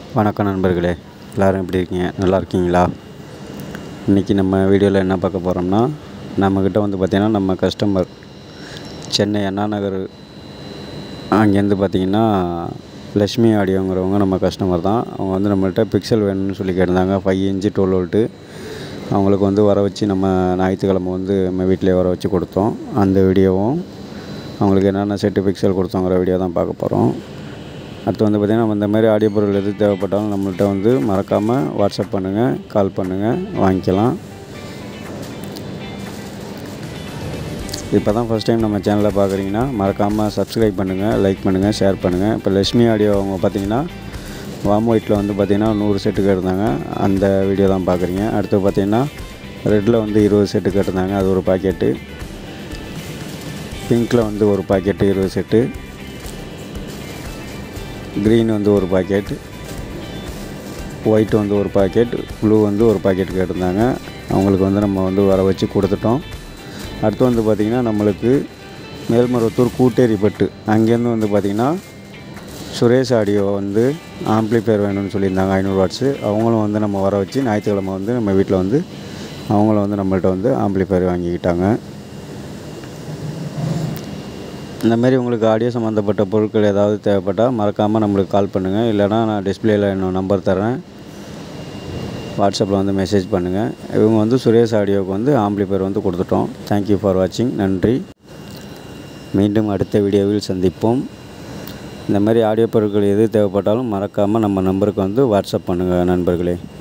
வணக்கம் நண்பர்களே எல்லோரும் எப்படி இருக்கீங்க நல்லா இருக்கீங்களா இன்றைக்கி நம்ம வீடியோவில் என்ன பார்க்க போகிறோம்னா நம்மக்கிட்ட வந்து பார்த்திங்கன்னா நம்ம கஸ்டமர் சென்னை அண்ணா நகர் அங்கேருந்து பார்த்திங்கன்னா லக்ஷ்மி ஆடியோங்கிறவங்க நம்ம கஸ்டமர் தான் அவங்க வந்து நம்மள்ட்ட பிக்சல் வேணும்னு சொல்லி கேட்டிருந்தாங்க ஃபைவ் இன்ச்சு டுவெல் வோல்ட்டு அவங்களுக்கு வந்து வர வச்சு நம்ம ஞாயிற்றுக்கிழமை வந்து நம்ம வீட்டிலே வர வச்சு கொடுத்தோம் அந்த வீடியோவும் அவங்களுக்கு என்னென்ன செட்டு பிக்சல் கொடுத்தோங்கிற வீடியோ தான் பார்க்க போகிறோம் அடுத்து வந்து பார்த்திங்கன்னா நம்ம இந்த மாதிரி ஆடியோ பொருள் எது தேவைப்பட்டாலும் நம்மள்ட்ட வந்து மறக்காமல் வாட்ஸ்அப் பண்ணுங்கள் கால் பண்ணுங்கள் வாங்கிக்கலாம் இப்போ தான் ஃபஸ்ட் டைம் நம்ம சேனலை பார்க்குறீங்கன்னா மறக்காமல் சப்ஸ்கிரைப் பண்ணுங்கள் லைக் பண்ணுங்கள் ஷேர் பண்ணுங்கள் இப்போ லக்ஷ்மி ஆடியோ அவங்க பார்த்தீங்கன்னா வாம் ஒயிட்டில் வந்து பார்த்திங்கன்னா நூறு செட்டு கேட்டிருந்தாங்க அந்த வீடியோ தான் பார்க்குறீங்க அடுத்து பார்த்திங்கன்னா ரெட்டில் வந்து இருபது செட்டு கேட்டிருந்தாங்க அது ஒரு பாக்கெட்டு பிங்க்கில் வந்து ஒரு பாக்கெட்டு இருபது செட்டு க்ரீன் வந்து ஒரு பாக்கெட் ஒயிட் வந்து ஒரு பாக்கெட் ப்ளூ வந்து ஒரு பாக்கெட் கேட்டிருந்தாங்க அவங்களுக்கு வந்து நம்ம வந்து வர வச்சு கொடுத்துட்டோம் அடுத்து வந்து பார்த்திங்கன்னா நம்மளுக்கு மேல்மருவத்தூர் கூட்டேரிப்பட்டு அங்கேருந்து வந்து பார்த்திங்கன்னா சுரேஷ் ஆடியோ வந்து ஆம்ப்ளிஃபையர் வேணும்னு சொல்லியிருந்தாங்க ஐநூறு வாட்ஸு அவங்களும் வந்து நம்ம வர வச்சு ஞாயிற்றுக்கிழமை வந்து நம்ம வீட்டில் வந்து அவங்களும் வந்து நம்மள்ட்ட வந்து ஆம்ப்ளிஃபையர் வாங்கிக்கிட்டாங்க இந்த மாதிரி உங்களுக்கு ஆடியோ சம்மந்தப்பட்ட பொருட்கள் ஏதாவது தேவைப்பட்டால் மறக்காமல் நம்மளுக்கு கால் பண்ணுங்கள் இல்லைனா நான் டிஸ்பிளேயில் என்னோட நம்பர் தரேன் வாட்ஸ்அப்பில் வந்து மெசேஜ் பண்ணுங்கள் இவங்க வந்து சுரேஷ் ஆடியோவுக்கு வந்து ஆம்பிளிஃபையர் வந்து கொடுத்துட்டோம் தேங்க்யூ ஃபார் வாட்சிங் நன்றி மீண்டும் அடுத்த வீடியோவில் சந்திப்போம் இந்த மாதிரி ஆடியோ பொருட்கள் எது தேவைப்பட்டாலும் மறக்காமல் நம்ம நம்பருக்கு வந்து வாட்ஸ்அப் பண்ணுங்கள் நண்பர்களே